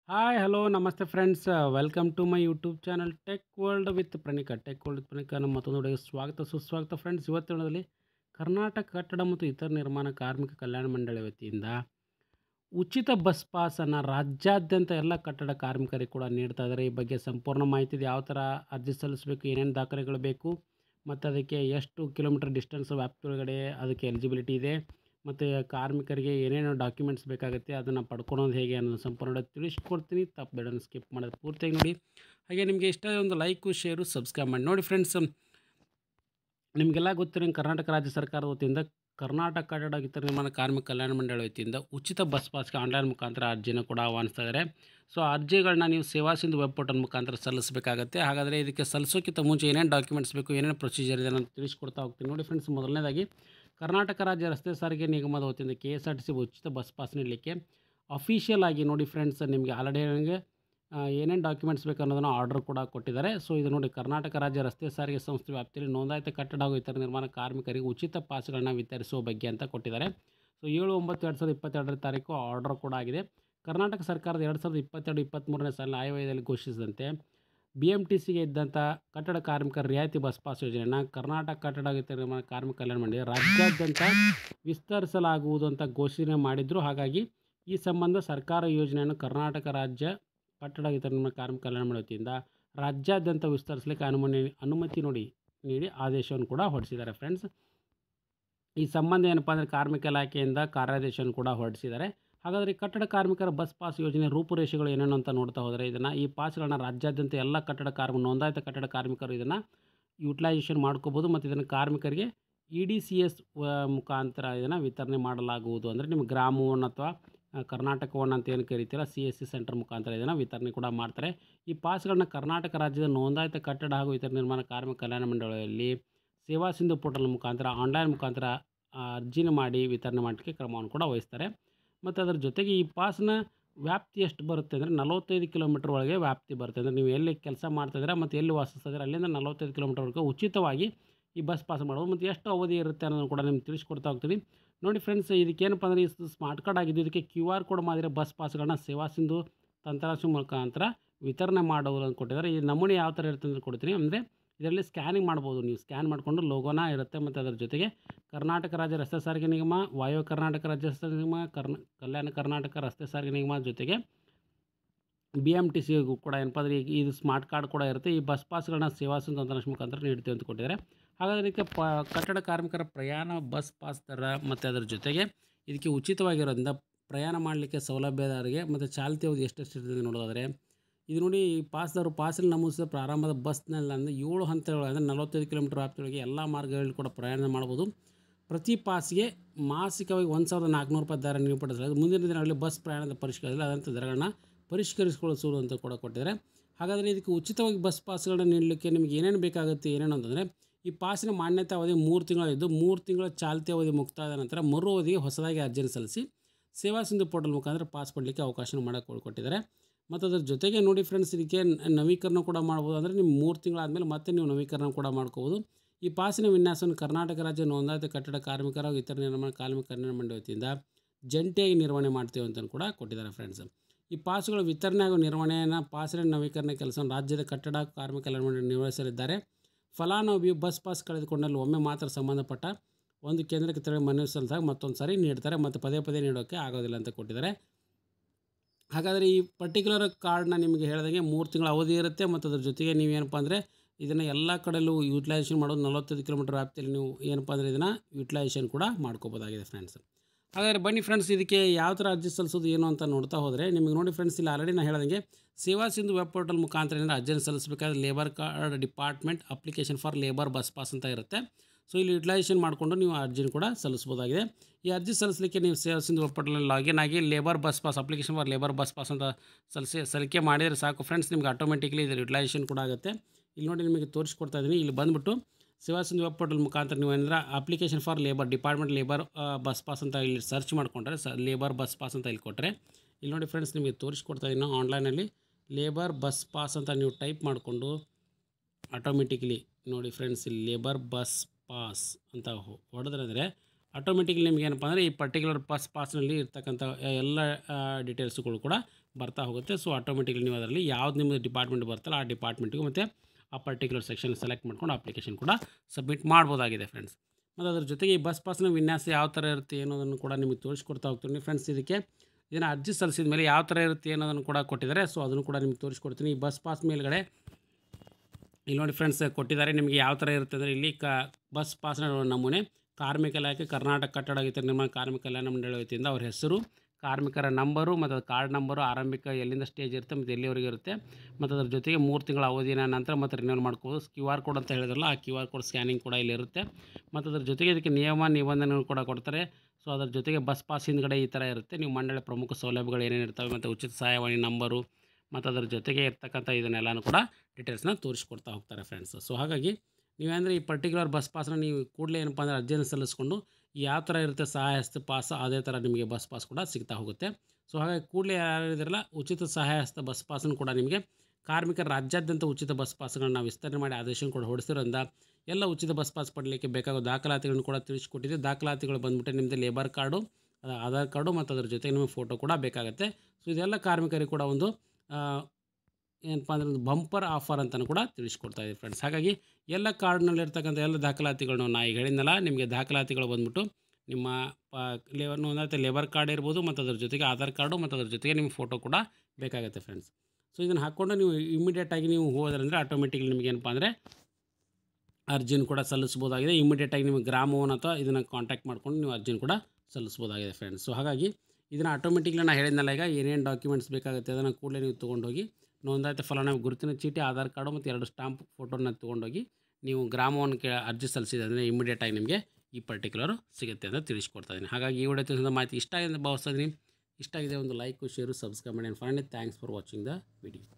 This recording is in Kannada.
ಹಾಯ್ ಹಲೋ ನಮಸ್ತೆ friends welcome to my YouTube channel tech world with Praneeka tech world with Praneeka ನಮ್ಮ ಮತ್ತೊಂದು ವಿಡಿಯೋಗೆ ಸ್ವಾಗತ ಸುಸ್ವಾಗತ ಫ್ರೆಂಡ್ಸ್ ಇವತ್ತಿನದಲ್ಲಿ ಕರ್ನಾಟಕ ಕಟ್ಟಡ ಮತ್ತು ಇತರ ನಿರ್ಮಾಣ ಕಾರ್ಮಿಕ ಕಲ್ಯಾಣ ಮಂಡಳಿ ವತಿಯಿಂದ ಉಚಿತ ಬಸ್ ಪಾಸನ್ನು ರಾಜ್ಯಾದ್ಯಂತ ಎಲ್ಲ ಕಟ್ಟಡ ಕಾರ್ಮಿಕರಿಗೆ ಕೂಡ ನೀಡ್ತಾ ಇದ್ದಾರೆ ಈ ಬಗ್ಗೆ ಸಂಪೂರ್ಣ ಮಾಹಿತಿ ಇದೆ ಯಾವ ಥರ ಅರ್ಜಿ ಸಲ್ಲಿಸಬೇಕು ಏನೇನು ದಾಖಲೆಗಳು ಬೇಕು ಮತ್ತು ಅದಕ್ಕೆ ಎಷ್ಟು ಕಿಲೋಮೀಟರ್ ಡಿಸ್ಟೆನ್ಸ್ ವ್ಯಾಪ್ತಿಯೊಳಗಡೆ ಅದಕ್ಕೆ ಎಲಿಜಿಬಿಲಿಟಿ ಇದೆ ಮತ್ತು ಕಾರ್ಮಿಕರಿಗೆ ಏನೇನು ಡಾಕ್ಯುಮೆಂಟ್ಸ್ ಬೇಕಾಗುತ್ತೆ ಅದನ್ನು ಪಡ್ಕೊಳೋದು ಹೇಗೆ ಅನ್ನೋದು ಸಂಪೂರ್ಣ ತಿಳಿಸ್ಕೊಡ್ತೀನಿ ತಪ್ಪಬೇಡ ಸ್ಕಿಪ್ ಮಾಡೋದು ಪೂರ್ತಿಯಾಗಿ ನೋಡಿ ಹಾಗೆ ನಿಮಗೆ ಇಷ್ಟ ಒಂದು ಲೈಕು ಶೇರು ಸಬ್ಸ್ಕ್ರೈಬ್ ಮಾಡಿ ನೋಡಿ ಫ್ರೆಂಡ್ಸ್ ನಿಮಗೆಲ್ಲ ಗೊತ್ತಿರೋ ಕರ್ನಾಟಕ ರಾಜ್ಯ ಸರ್ಕಾರದ ವತಿಯಿಂದ ಕರ್ನಾಟಕ ಕಟ್ಟಡ ಇತರ ನಿರ್ಮಾಣ ಕಾರ್ಮಿಕ ಕಲ್ಯಾಣ ಮಂಡಳಿ ವತಿಯಿಂದ ಉಚಿತ ಬಸ್ ಪಾಸ್ಗೆ ಆನ್ಲೈನ್ ಮುಖಾಂತರ ಅರ್ಜಿನ ಕೂಡ ಆಹ್ವಾನಿಸ್ತಾ ಇದ್ದಾರೆ ಸೊ ಅರ್ಜಿಗಳನ್ನ ನೀವು ಸೇವಾ ಸಿಂಧು ವೆಬ್ ಪೋರ್ಟಲ್ ಮುಖಾಂತರ ಸಲ್ಲಿಸಬೇಕಾಗತ್ತೆ ಹಾಗಾದರೆ ಇದಕ್ಕೆ ಸಲ್ಲಿಸೋಕ್ಕಿಂತ ಮುಂಚೆ ಏನೇನು ಡಾಕ್ಯುಮೆಂಟ್ಸ್ ಬೇಕು ಏನೇನು ಪ್ರೊಸೀಜರ್ ಇದೆ ನಾನು ತಿಳಿಸ್ಕೊಡ್ತಾ ಹೋಗ್ತೀನಿ ನೋಡಿ ಫ್ರೆಂಡ್ಸ್ ಮೊದಲನೇದಾಗಿ ಕರ್ನಾಟಕ ರಾಜ್ಯ ರಸ್ತೆ ಸಾರಿಗೆ ನಿಗಮದ ವತಿಯಿಂದ K S R T C ಉಚಿತ ಬಸ್ ಪಾಸ್ ನೀಡಲಿಕ್ಕೆ ಅಫಿಷಿಯಲ್ ಆಗಿ ನೋಡಿ ಫ್ರೆಂಡ್ಸ್ ನಿಮಗೆ ಆಲ್ರೆಡಿ ನನಗೆ ಏನೇನು ಡಾಕ್ಯುಮೆಂಟ್ಸ್ ಬೇಕು ಅನ್ನೋದನ್ನು ಆರ್ಡರ್ ಕೂಡ ಕೊಟ್ಟಿದ್ದಾರೆ ಸೊ ಇದು ನೋಡಿ ಕರ್ನಾಟಕ ರಾಜ್ಯ ರಸ್ತೆ ಸಾರಿಗೆ ಸಂಸ್ಥೆ ವ್ಯಾಪ್ತಿಯಲ್ಲಿ ನೋಂದಾಯಿತ ಕಟ್ಟಡ ಹಾಗೂ ಇತರ ನಿರ್ಮಾಣ ಕಾರ್ಮಿಕರಿಗೆ ಉಚಿತ ಪಾಸ್ಗಳನ್ನು ವಿತರಿಸುವ ಬಗ್ಗೆ ಅಂತ ಕೊಟ್ಟಿದ್ದಾರೆ ಸೊ ಏಳು ಒಂಬತ್ತು ಎರಡು ಸಾವಿರದ ಇಪ್ಪತ್ತೆರಡರ ತಾರೀಕು ಆರ್ಡರ್ ಕೂಡ ಆಗಿದೆ ಕರ್ನಾಟಕ ಸರ್ಕಾರದ ಎರಡು ಸಾವಿರದ ಇಪ್ಪತ್ತೆರಡು ಇಪ್ಪತ್ತ್ಮೂರನೇ ಸಾಲಿನ ಆಯವ್ಯಯದಲ್ಲಿ ಘೋಷಿಸಿದಂತೆ ಬಿ ಎಮ್ ಟಿ ಸಿಗೆ ಇದ್ದಂಥ ಕಟ್ಟಡ ಕಾರ್ಮಿಕರ ರಿಯಾಯಿತಿ ಬಸ್ ಪಾಸ್ ಯೋಜನೆಯನ್ನು ಕರ್ನಾಟಕ ಕಟ್ಟಡ ಹಾಗೂ ಇತರ ನಿರ್ಮಾಣ ಕಾರ್ಮಿಕ ಕಲ್ಯಾಣ ಮಂಡಳಿ ರಾಜ್ಯಾದ್ಯಂತ ವಿಸ್ತರಿಸಲಾಗುವುದು ಅಂತ ಘೋಷಣೆ ಮಾಡಿದ್ರು ಹಾಗಾಗಿ ಈ ಸಂಬಂಧ ಸರ್ಕಾರ ಯೋಜನೆಯನ್ನು ಕರ್ನಾಟಕ ರಾಜ್ಯ ಕಟ್ಟಡ ಇತರ ನಿರ್ಮಾಣ ಕಾರ್ಮಿಕ ಕಲ್ಯಾಣ ಮಂಡಳಿ ವತಿಯಿಂದ ರಾಜ್ಯಾದ್ಯಂತ ವಿಸ್ತರಿಸಲಿಕ್ಕೆ ಅನುಮತಿ ಅನುಮತಿ ನೋಡಿ ನೀಡಿ ಆದೇಶವನ್ನು ಕೂಡ ಹೊರಡಿಸಿದ್ದಾರೆ ಫ್ರೆಂಡ್ಸ್ ಈ ಸಂಬಂಧ ಏನಪ್ಪ ಅಂದರೆ ಕಾರ್ಮಿಕ ಇಲಾಖೆಯಿಂದ ಕಾರ್ಯಾದೇಶವನ್ನು ಕೂಡ ಹೊರಡಿಸಿದ್ದಾರೆ ಹಾಗಾದರೆ ಈ ಕಟ್ಟಡ ಕಾರ್ಮಿಕರ ಬಸ್ ಪಾಸ್ ಯೋಜನೆ ರೂಪುರೇಷೆಗಳು ಏನೇನು ಅಂತ ನೋಡ್ತಾ ಹೋದರೆ ಇದನ್ನು ಈ ಪಾಸ್ಗಳನ್ನು ರಾಜ್ಯಾದ್ಯಂತ ಎಲ್ಲ ಕಟ್ಟಡ ಕಾರ್ಮಿಕ ನೋಂದಾಯಿತ ಕಟ್ಟಡ ಕಾರ್ಮಿಕರು ಇದನ್ನು ಯೂಟಿಲೈಸೇಷನ್ ಮಾಡ್ಕೋಬೋದು ಮತ್ತು ಇದನ್ನು ಕಾರ್ಮಿಕರಿಗೆ ಇ ಡಿ ಸಿ ಎಸ್ ಮುಖಾಂತರ ಇದನ್ನು ವಿತರಣೆ ಮಾಡಲಾಗುವುದು ಅಂದರೆ ನಿಮ್ಮ ಗ್ರಾಮ ಒನ್ ಅಥವಾ ಕರ್ನಾಟಕ ಒನ್ ಅಂತ ಏನು ಕರಿತೀರ ಸಿ ಎಸ್ ಸಿ ಸೆಂಟರ್ ಮುಖಾಂತರ ಇದನ್ನು ವಿತರಣೆ ಕೂಡ ಮಾಡ್ತಾರೆ ಈ ಪಾಸ್ಗಳನ್ನ ಕರ್ನಾಟಕ ರಾಜ್ಯದ ನೋಂದಾಯಿತ ಕಟ್ಟಡ ಹಾಗೂ ಇತರ ನಿರ್ಮಾಣ ಕಾರ್ಮಿಕ ಕಲ್ಯಾಣ ಮಂಡಳಿಯಲ್ಲಿ ಸೇವಾ ಸಿಂಧು ಪೋರ್ಟಲ್ ಮುಖಾಂತರ ಆನ್ಲೈನ್ ಮುಖಾಂತರ ಅರ್ಜಿನ ಮಾಡಿ ವಿತರಣೆ ಮಾಡಲಿಕ್ಕೆ ಕ್ರಮವನ್ನು ಕೂಡ ವಹಿಸ್ತಾರೆ ಮತ್ತು ಅದರ ಜೊತೆಗೆ ಈ ಪಾಸ್ನ ವ್ಯಾಪ್ತಿ ಎಷ್ಟು ಬರುತ್ತೆ ಅಂದರೆ ನಲವತ್ತೈದು ಕಿಲೋಮೀಟ್ರ್ ಒಳಗೆ ವ್ಯಾಪ್ತಿ ಬರುತ್ತೆ ಅಂದರೆ ನೀವು ಎಲ್ಲಿ ಕೆಲಸ ಮಾಡ್ತಿದ್ದೀರಾ ಮತ್ತು ಎಲ್ಲಿ ವಾಸಿಸ್ತಿದ್ದೀರಾ ಅಲ್ಲಿಂದ ನಲವತ್ತೈದು ಕಿಲೋಮೀಟ್ರ್ವರೆಗೂ ಉಚಿತವಾಗಿ ಈ ಬಸ್ ಪಾಸ್ ಮಾಡೋದು ಮತ್ತು ಎಷ್ಟು ಅವಧಿ ಇರುತ್ತೆ ಅನ್ನೋದನ್ನು ಕೂಡ ನಿಮ್ಗೆ ತಿಳಿಸ್ಕೊಡ್ತಾ ಹೋಗ್ತೀನಿ ನೋಡಿ ಫ್ರೆಂಡ್ಸ್ ಇದಕ್ಕೇನಪ್ಪ ಅಂದರೆ ಇದು ಸ್ಮಾರ್ಟ್ ಕಾರ್ಡ್ ಆಗಿದ್ದು ಇದಕ್ಕೆ ಕ್ಯೂ ಆರ್ ಕೋಡ್ ಮಾದರಿ ಬಸ್ ಪಾಸ್ಗಳನ್ನ ಸೇವಾ ಸಿಂಧು ತಂತ್ರಾಂಶ ಮುಖಾಂತರ ವಿತರಣೆ ಮಾಡೋದು ಕೊಟ್ಟಿದ್ದಾರೆ ಈ ನಮೂನೆ ಯಾವ ಥರ ಇರುತ್ತೆ ಅಂತ ಕೊಡ್ತೀನಿ ಅಂದರೆ ಇದರಲ್ಲಿ ಸ್ಕ್ಯಾನಿಂಗ್ ಮಾಡ್ಬೋದು ನೀವು ಸ್ಕ್ಯಾನ್ ಮಾಡಿಕೊಂಡು ಲೋಗೋನ ಇರುತ್ತೆ ಮತ್ತು ಅದರ ಜೊತೆಗೆ ಕರ್ನಾಟಕ ರಾಜ್ಯ ರಸ್ತೆ ಸಾರಿಗೆ ನಿಗಮ ವಾಯು ಕರ್ನಾಟಕ ರಾಜ್ಯ ರಸ್ತೆ ನಿಗಮ ಕರ್ನ ಕಲ್ಯಾಣ ಕರ್ನಾಟಕ ರಸ್ತೆ ಸಾರಿಗೆ ನಿಗಮ ಜೊತೆಗೆ ಬಿ ಎಮ್ ಟಿ ಸಿಗೂ ಕೂಡ ಏನಪ್ಪ ಅಂದರೆ ಈಗ ಇದು ಸ್ಮಾರ್ಟ್ ಕಾರ್ಡ್ ಕೂಡ ಇರುತ್ತೆ ಈ ಬಸ್ ಪಾಸ್ಗಳನ್ನ ಸೇವಾ ಸಿಂಧು ತಂತ್ರಾಂಶ ಮುಖಾಂತರ ನೀಡ್ತೀವಿ ಅಂತ ಕೊಟ್ಟಿದ್ದಾರೆ ಹಾಗಾದರೆ ಇದಕ್ಕೆ ಪ ಕಟ್ಟಡ ಕಾರ್ಮಿಕರ ಪ್ರಯಾಣ ಬಸ್ ಪಾಸ್ ದರ ಮತ್ತು ಅದರ ಜೊತೆಗೆ ಇದಕ್ಕೆ ಉಚಿತವಾಗಿರೋದ್ರಿಂದ ಪ್ರಯಾಣ ಮಾಡಲಿಕ್ಕೆ ಸೌಲಭ್ಯದಾರರಿಗೆ ಮತ್ತು ಚಾಲ್ತಿ ಅವಧಿ ಎಷ್ಟೆಷ್ಟು ಇರ್ತದೆ ನೋಡೋದಾದರೆ ಇದು ನೋಡಿ ಈ ಪಾಸ್ದವರು ಪಾಸಲ್ಲಿ ನಮೂದಿಸಿದ ಪ್ರಾರಂಭದ ಬಸ್ನಲ್ಲಿ ಅಂದರೆ ಏಳು ಹಂತಗಳು ಅಂದರೆ ನಲವತ್ತೈದು ಕಿಲೋಮೀಟರ್ ವ್ಯಾಪ್ತಿಯೊಳಗೆ ಎಲ್ಲ ಮಾರ್ಗಗಳಲ್ಲಿ ಕೂಡ ಪ್ರಯಾಣ ಮಾಡ್ಬೋದು ಪ್ರತಿ ಪಾಸ್ಗೆ ಮಾಸಿಕವಾಗಿ ಒಂದು ಸಾವಿರದ ನಾಲ್ಕುನೂರು ರೂಪಾಯಿ ದರ ನಿಗದಿಪಡಿಸಲಾಗಿದೆ ಮುಂದಿನ ದಿನಗಳಲ್ಲಿ ಬಸ್ ಪ್ರಯಾಣದ ಪರಿಷ್ಕರಿಸಲು ಅದಂಥ ದರಗಳನ್ನ ಪರಿಷ್ಕರಿಸಿಕೊಳ್ಳಿಸುವುದು ಅಂತ ಕೂಡ ಕೊಟ್ಟಿದ್ದಾರೆ ಹಾಗಾದರೆ ಇದಕ್ಕೆ ಉಚಿತವಾಗಿ ಬಸ್ ಪಾಸ್ಗಳನ್ನ ನೀಡಲಿಕ್ಕೆ ನಿಮಗೆ ಏನೇನು ಬೇಕಾಗುತ್ತೆ ಏನೇನು ಅಂತಂದರೆ ಈ ಪಾಸಿನ ಮಾನ್ಯತೆ ಅವಧಿ ಮೂರು ತಿಂಗಳಿದ್ದು ಮೂರು ತಿಂಗಳ ಚಾಲ್ತಿ ಅವಧಿ ಮುಕ್ತಾಯದ ನಂತರ ಮರು ಅವಧಿಗೆ ಹೊಸದಾಗಿ ಅರ್ಜಿಯನ್ನು ಸಲ್ಲಿಸಿ ಸೇವಾ ಸಿಂಧು ಪೋರ್ಟಲ್ ಮುಖಾಂತರ ಪಾಸ್ ಪಡಲಿಕ್ಕೆ ಅವಕಾಶ ಮಾಡೋಕ್ಕೆ ಕೊಟ್ಟಿದ್ದಾರೆ ಮತ್ತು ಅದ್ರ ಜೊತೆಗೆ ನೋಡಿ ಫ್ರೆಂಡ್ಸ್ ಇದಕ್ಕೆ ನವೀಕರಣ ಕೂಡ ಮಾಡ್ಬೋದು ಅಂದರೆ ನೀವು ಮೂರು ತಿಂಗಳಾದಮೇಲೆ ಮತ್ತೆ ನೀವು ನವೀಕರಣ ಕೂಡ ಮಾಡ್ಕೋಬೋದು ಈ ಪಾಸಿನ ವಿನ್ಯಾಸವನ್ನು ಕರ್ನಾಟಕ ರಾಜ್ಯ ನೋಂದಾಯಿತ ಕಟ್ಟಡ ಕಾರ್ಮಿಕರ ಹಾಗೂ ಇತರ ನಿರ್ಮಾಣ ಕಾರ್ಮಿಕ ಕಲ್ಯಾಣ ಮಂಡಳಿ ವತಿಯಿಂದ ಜಂಟಿಯಾಗಿ ನಿರ್ವಹಣೆ ಮಾಡ್ತೀವಿ ಅಂತ ಕೂಡ ಕೊಟ್ಟಿದ್ದಾರೆ ಫ್ರೆಂಡ್ಸ್ ಈ ಪಾಸುಗಳ ವಿತರಣೆ ಹಾಗೂ ನಿರ್ವಹಣೆಯನ್ನು ಪಾಸಿನ ನವೀಕರಣ ಕೆಲಸವನ್ನು ರಾಜ್ಯದ ಕಟ್ಟಡ ಕಾರ್ಮಿಕ ಕಲ್ಯಾಣ ಮಂಡಳಿ ನಿರ್ವಹಿಸಲಿದ್ದಾರೆ ಫಲಾನುಭವಿಯು ಬಸ್ ಪಾಸ್ ಕಳೆದುಕೊಂಡಲ್ಲಿ ಒಮ್ಮೆ ಮಾತ್ರ ಸಂಬಂಧಪಟ್ಟ ಒಂದು ಕೇಂದ್ರಕ್ಕೆ ತೆರಳಿ ಮನವಿ ಸಲ್ಲಿಸಿದಾಗ ಮತ್ತೊಂದು ಸಾರಿ ನೀಡ್ತಾರೆ ಮತ್ತು ಪದೇ ಪದೇ ನೀಡೋಕ್ಕೆ ಆಗೋದಿಲ್ಲ ಅಂತ ಕೊಟ್ಟಿದ್ದಾರೆ ಹಾಗಾದರೆ ಈ ಪರ್ಟಿಕ್ಯುಲರ್ ಕಾರ್ಡ್ನ ನಿಮಗೆ ಹೇಳಿದಾಗೆ ಮೂರು ತಿಂಗಳ ಅವಧಿ ಇರುತ್ತೆ ಮತ್ತು ಅದ್ರ ಜೊತೆಗೆ ನೀವೇನಪ್ಪ ಅಂದರೆ ಇದನ್ನು ಎಲ್ಲ ಕಡೆಯಲ್ಲೂ ಯೂಟಿಲೈಸೇಷನ್ ಮಾಡೋದು ನಲವತ್ತೈದು ಕಿಲೋಮೀಟರ್ ವ್ಯಾಪ್ತಿಯಲ್ಲಿ ನೀವು ಏನಪ್ಪ ಅಂದರೆ ಇದನ್ನು ಯೂಟಿಲೈಸೇಷನ್ ಕೂಡ ಮಾಡ್ಕೋಬೋದಾಗಿದೆ ಫ್ರೆಂಡ್ಸ್ ಹಾಗಾದರೆ ಬನ್ನಿ ಫ್ರೆಂಡ್ಸ್ ಇದಕ್ಕೆ ಯಾವ ಥರ ಅರ್ಜಿ ಸಲ್ಲಿಸೋದು ಏನು ಅಂತ ನೋಡ್ತಾ ಹೋದರೆ ನಿಮಗೆ ನೋಡಿ ಫ್ರೆಂಡ್ಸ್ ಇಲ್ಲಿ ಆಲ್ರೆಡಿ ನಾನು ಹೇಳ್ದಂಗೆ ಸೇವಾ ಸಿಂಧು ವೆಬ್ ಪೋರ್ಟಲ್ ಮುಖಾಂತರ ಏನಾದ್ರು ಅರ್ಜಿಯನ್ನು ಸಲ್ಲಿಸಬೇಕಾದ್ರೆ labour card department application for labour bus pass ಅಂತ ಇರುತ್ತೆ ಸೊ ಇಲ್ಲಿ ಯುಟಿಲೈಸೇಷನ್ ಮಾಡಿಕೊಂಡು ನೀವು ಅರ್ಜಿನ ಕೂಡ ಸಲ್ಲಿಸ್ಬೋದಾಗಿದೆ ಈ ಅರ್ಜಿ ಸಲ್ಲಿಸಲಿಕ್ಕೆ ನೀವು Seva Sindhu web portal login ಆಗಿ labour bus pass application for labour bus pass ಅಂತ ಸಲ್ಲಿಸಿ ಸಲ್ಲಿಕೆ ಮಾಡಿದರೆ ಸಾಕು ಫ್ರೆಂಡ್ಸ್ ನಿಮ್ಗೆ ಆಟೋಮೆಟಿಕ್ಲಿ ಇದು ಯುಟಿಲೈಸೇಷನ್ ಕೂಡ ಆಗುತ್ತೆ ಇಲ್ಲಿ ನೋಡಿ ನಿಮಗೆ ತೋರಿಸ್ಕೊಡ್ತಾ ಇದ್ದೀನಿ ಇಲ್ಲಿ ಬಂದುಬಿಟ್ಟು ಸೇವಾ ಸಿಂಧು ವೆಬ್ ಪೋರ್ಟಲ್ ಮುಖಾಂತರ ನೀವು ಏನಂದ್ರೆ application for labour department labour bus pass ಅಂತ ಇಲ್ಲಿ ಸರ್ಚ್ ಮಾಡಿಕೊಂಡ್ರೆ ಸ ಲೇಬರ್ ಬಸ್ ಪಾಸ್ ಅಂತ ಇಲ್ಲಿ ಕೊಟ್ಟರೆ ಇಲ್ಲಿ ನೋಡಿ ಫ್ರೆಂಡ್ಸ್ ನಿಮಗೆ ತೋರಿಸ್ಕೊಡ್ತಾ ಇದ್ದೀನಿ ಆನ್ಲೈನಲ್ಲಿ ಲೇಬರ್ ಬಸ್ ಪಾಸ್ ಅಂತ ನೀವು ಟೈಪ್ ಮಾಡಿಕೊಂಡು ಆಟೋಮೆಟಿಕ್ಲಿ ನೋಡಿ ಫ್ರೆಂಡ್ಸ್ ಇಲ್ಲಿ ಲೇಬರ್ ಬಸ್ ಪಾಸ್ ಅಂತ ಹೊಡೆದ್ರೆ ಅಂದರೆ ಆಟೋಮೆಟಿಕ್ಲಿ ನಿಮ್ಗೆ ಏನಪ್ಪ ಅಂದರೆ ಈ ಪರ್ಟಿಕ್ಯುಲರ್ ಬಸ್ ಪಾಸ್ನಲ್ಲಿ ಇರ್ತಕ್ಕಂಥ ಎಲ್ಲ ಡೀಟೇಲ್ಸ್ಗಳು ಕೂಡ ಬರ್ತಾ ಹೋಗುತ್ತೆ ಸೊ ಆಟೋಮೆಟಿಕ್ಲಿ ನೀವು ಅದರಲ್ಲಿ ಯಾವ್ದು ನಿಮ್ಮದು ಡಿಪಾರ್ಟ್ಮೆಂಟ್ ಬರ್ತಲ್ಲ ಆ ಡಿಪಾರ್ಟ್ಮೆಂಟಿಗೂ ಮತ್ತು ಆ ಪರ್ಟಿಕ್ಯುಲರ್ ಸೆಕ್ಷನ್ ಸೆಲೆಕ್ಟ್ ಮಾಡ್ಕೊಂಡು ಅಪ್ಲಿಕೇಶನ್ ಕೂಡ ಸಬ್ಮಿಟ್ ಮಾಡ್ಬೋದಾಗಿದೆ ಫ್ರೆಂಡ್ಸ್ ಮತ್ತು ಅದ್ರ ಜೊತೆಗೆ ಈ ಬಸ್ ಪಾಸ್ನ ವಿನ್ಯಾಸ ಯಾವ ಥರ ಇರುತ್ತೆ ಅನ್ನೋದನ್ನು ಕೂಡ ನಿಮಗೆ ತೋರಿಸ್ಕೊಡ್ತಾ ಹೋಗ್ತೀನಿ ಫ್ರೆಂಡ್ಸ್ ಇದಕ್ಕೆ ಇದನ್ನು ಅರ್ಜಿ ಸಲ್ಲಿಸಿದ ಮೇಲೆ ಯಾವ ಥರ ಇರುತ್ತೆ ಅನ್ನೋದನ್ನು ಕೂಡ ಕೊಟ್ಟಿದ್ದಾರೆ ಸೊ ಅದನ್ನು ಕೂಡ ನಿಮ್ಗೆ ತೋರಿಸ್ಕೊಡ್ತೀನಿ ಈ ಬಸ್ ಪಾಸ್ ಮೇಲ್ಗಡೆ ಇಲ್ಲಿ ನೋಡಿ ಫ್ರೆಂಡ್ಸ್ ಕೊಟ್ಟಿದ್ದಾರೆ ನಿಮಗೆ ಯಾವ ಥರ ಇರುತ್ತೆ ಅಂದರೆ ಇಲ್ಲಿ ಕ ಬಸ್ ಪಾಸ್ನ ನಮೂನೆ ಕಾರ್ಮಿಕ ಇಲಾಖೆ ಕರ್ನಾಟಕ ಕಟ್ಟಡ ಇತರ ನಿರ್ಮಾಣ ಕಾರ್ಮಿಕ ಕಲ್ಯಾಣ ಮಂಡಳಿ ವತಿಯಿಂದ ಅವ್ರ ಹೆಸರು ಕಾರ್ಮಿಕರ ನಂಬರು ಮತ್ತು ಅದು ಕಾರ್ಡ್ ನಂಬರು ಆರಂಭಿಕ ಎಲ್ಲಿಂದ ಸ್ಟೇಜ್ ಇರುತ್ತೆ ಮತ್ತು ಎಲ್ಲಿವರೆಗೆ ಇರುತ್ತೆ ಮತ್ತು ಅದ್ರ ಜೊತೆಗೆ ಮೂರು ತಿಂಗಳ ಅವಧಿನ ನಂತರ ಮತ್ತೆ ರಿನ್ಯೂವಲ್ ಮಾಡ್ಕೋಬೋದು ಕ್ಯೂ ಆರ್ ಕೋಡ್ ಅಂತ ಹೇಳಿದ್ರಲ್ಲ ಆ ಕ್ಯೂ ಆರ್ ಕೋಡ್ ಸ್ಕ್ಯಾನಿಂಗ್ ಕೂಡ ಇಲ್ಲಿ ಇರುತ್ತೆ ಮತ್ತು ಅದ್ರ ಜೊತೆಗೆ ಇದಕ್ಕೆ ನಿಯಮ ನಿಬಂಧನೆಗಳು ಕೂಡ ಕೊಡ್ತಾರೆ ಸೊ ಅದ್ರ ಜೊತೆಗೆ ಬಸ್ ಪಾಸ್ ಹಿಂದ್ಗಡೆ ಈ ಥರ ಇರುತ್ತೆ ನೀವು ಮಂಡಳಿ ಪ್ರಮುಖ ಸೌಲಭ್ಯಗಳು ಏನೇನು ಇರ್ತವೆ ಮತ್ತು ಉಚಿತ ಸಹಾಯವಾಣಿ ನಂಬರು ಮತ್ತು ಅದ್ರ ಜೊತೆಗೆ ಇರ್ತಕ್ಕಂಥ ಇದನ್ನೆಲ್ಲನೂ ಕೂಡ ಡೀಟೇಲ್ಸ್ನ ತೋರಿಸ್ಕೊಡ್ತಾ ಹೋಗ್ತಾರೆ ಫ್ರೆಂಡ್ಸ್ ಸೊ ಹಾಗಾಗಿ ನೀವೇಂದರೆ ಈ ಪರ್ಟಿಕ್ಯುಲರ್ ಬಸ್ ಪಾಸ್ನ ನೀವು ಕೂಡಲೇ ಏನಪ್ಪ ಅಂದರೆ ಅರ್ಜಿಯನ್ನು ಸಲ್ಲಿಸ್ಕೊಂಡು ಯಾವ ಥರ ಇರುತ್ತೆ ಸಹಾಯ ಹಸ್ತ ಪಾಸ್ ಅದೇ ಥರ ನಿಮಗೆ ಬಸ್ ಪಾಸ್ ಕೂಡ ಸಿಗ್ತಾ ಹೋಗುತ್ತೆ ಸೊ ಹಾಗಾಗಿ ಕೂಡಲೇ ಯಾರಿದಿರಲ್ಲ ಉಚಿತ ಸಹಾಯ ಹಸ್ತ ಬಸ್ ಪಾಸನ್ನು ಕೂಡ ನಿಮಗೆ ಕಾರ್ಮಿಕರ ರಾಜ್ಯಾದ್ಯಂತ ಉಚಿತ ಬಸ್ ಪಾಸ್ಗಳನ್ನ ವಿಸ್ತರಣೆ ಮಾಡಿ ಆದೇಶ ಕೂಡ ಹೊರಡಿಸಿರೋದ್ರಿಂದ ಎಲ್ಲ ಉಚಿತ ಬಸ್ ಪಾಸ್ ಪಡಲಿಕ್ಕೆ ಬೇಕಾಗೋ ದಾಖಲಾತಿಗಳನ್ನು ಕೂಡ ತಿಳಿಸ್ಕೊಟ್ಟಿದೆ ದಾಖಲಾತಿಗಳು ಬಂದ್ಬಿಟ್ಟು ನಿಮ್ಮದು ಲೇಬರ್ ಕಾರ್ಡು ಅದು ಆಧಾರ್ ಕಾರ್ಡು ಮತ್ತು ಅದ್ರ ಜೊತೆಗೆ ನಿಮಗೆ ಫೋಟೋ ಕೂಡ ಬೇಕಾಗುತ್ತೆ ಸೊ ಇದೆಲ್ಲ ಕಾರ್ಮಿಕರಿಗೆ ಕೂಡ ಒಂದು ಆ, ಏನಪ್ಪ ಅಂದರೆ ಒಂದು ಬಂಪರ್ ಆಫರ್ ಅಂತಲೂ ಕೂಡ ತಿಳಿಸ್ಕೊಡ್ತಾ ಇದೆ ಫ್ರೆಂಡ್ಸ್ ಹಾಗಾಗಿ ಎಲ್ಲ ಕಾರ್ಡ್ನಲ್ಲಿರ್ತಕ್ಕಂಥ ಎಲ್ಲ ದಾಖಲಾತಿಗಳನ್ನು ನಾ ಈಗ ಹೇಳಿದ್ನಲ್ಲ ನಿಮಗೆ ದಾಖಲಾತಿಗಳು ಬಂದ್ಬಿಟ್ಟು ನಿಮ್ಮ ಪ ಲೇಬರ್ ನೋಂದಾಯಿತ ಲೇಬರ್ ಕಾರ್ಡ್ ಇರ್ಬೋದು ಮತ್ತು ಅದ್ರ ಜೊತೆಗೆ ಆಧಾರ್ ಕಾರ್ಡು ಮತ್ತು ಅದ್ರ ಜೊತೆಗೆ ನಿಮ್ಮ ಫೋಟೋ ಕೂಡ ಬೇಕಾಗುತ್ತೆ ಫ್ರೆಂಡ್ಸ್ ಸೊ ಇದನ್ನು ಹಾಕ್ಕೊಂಡು ನೀವು ಇಮಿಡಿಯೇಟಾಗಿ ನೀವು ಹೋದ್ರಂದರೆ ಆಟೋಮೆಟಿಕ್ಲಿ ನಿಮ್ಗೆ ಏನಪ್ಪ ಅಂದರೆ ಅರ್ಜಿನ ಕೂಡ ಸಲ್ಲಿಸ್ಬೋದಾಗಿದೆ ಇಮಿಡಿಯೇಟಾಗಿ ನಿಮಗೆ ಗ್ರಾಮವನ್ನು ಅಥವಾ ಇದನ್ನು ಕಾಂಟ್ಯಾಕ್ಟ್ ಮಾಡ್ಕೊಂಡು ನೀವು ಅರ್ಜಿನ ಕೂಡ ಸಲ್ಲಿಸ್ಬೋದಾಗಿದೆ ಫ್ರೆಂಡ್ಸ್ ಸೊ ಹಾಗಾಗಿ ಇದನ್ನು ಆಟೋಮೆಟಿಕ್ಲಿ ನಾನು ಹೇಳಿದ್ನಲ್ಲ ಈಗ ಏನೇನು ಡಾಕ್ಯುಮೆಂಟ್ಸ್ ಬೇಕಾಗುತ್ತೆ ಅದನ್ನು ಕೂಡಲೇ ನೀವು ತೊಗೊಂಡೋಗಿ ನೋಂದಾಯಿತ ಫಲಾನುಭವಿ ಗುರುತಿನ ಚೀಟಿ ಆಧಾರ್ ಕಾರ್ಡು ಮತ್ತು ಎರಡು ಸ್ಟಾಂಪ್ ಫೋಟೋನ ತೊಗೊಂಡೋಗಿ ನೀವು ಗ್ರಾಮವನ್ನು ಕೇ ಅರ್ಜಿ ಸಲ್ಲಿಸಿದೆ ಅಂದರೆ ಇಮಿಡಿಯೇಟಾಗಿ ನಿಮಗೆ ಈ ಪರ್ಟಿಕ್ಯುಲರ್ ಸಿಗುತ್ತೆ ಅಂತ ತಿಳಿಸ್ಕೊಡ್ತಾ ಇದ್ದೀನಿ ಹಾಗಾಗಿ ಈ ವಿಡಿಯೋ ತಿಳಿಸಿದ ಮಾಹಿತಿ ಇಷ್ಟ ಆಗಿದೆ ಅಂತ ಭಾವಿಸ್ತಾ ಇದ್ದೀನಿ ಇಷ್ಟ ಆಗಿದೆ ಒಂದು ಲೈಕು ಶೇರು ಸಬ್ಸ್ಕ್ರೈಬ್ ಮಾಡಿ finally thanks for watching the video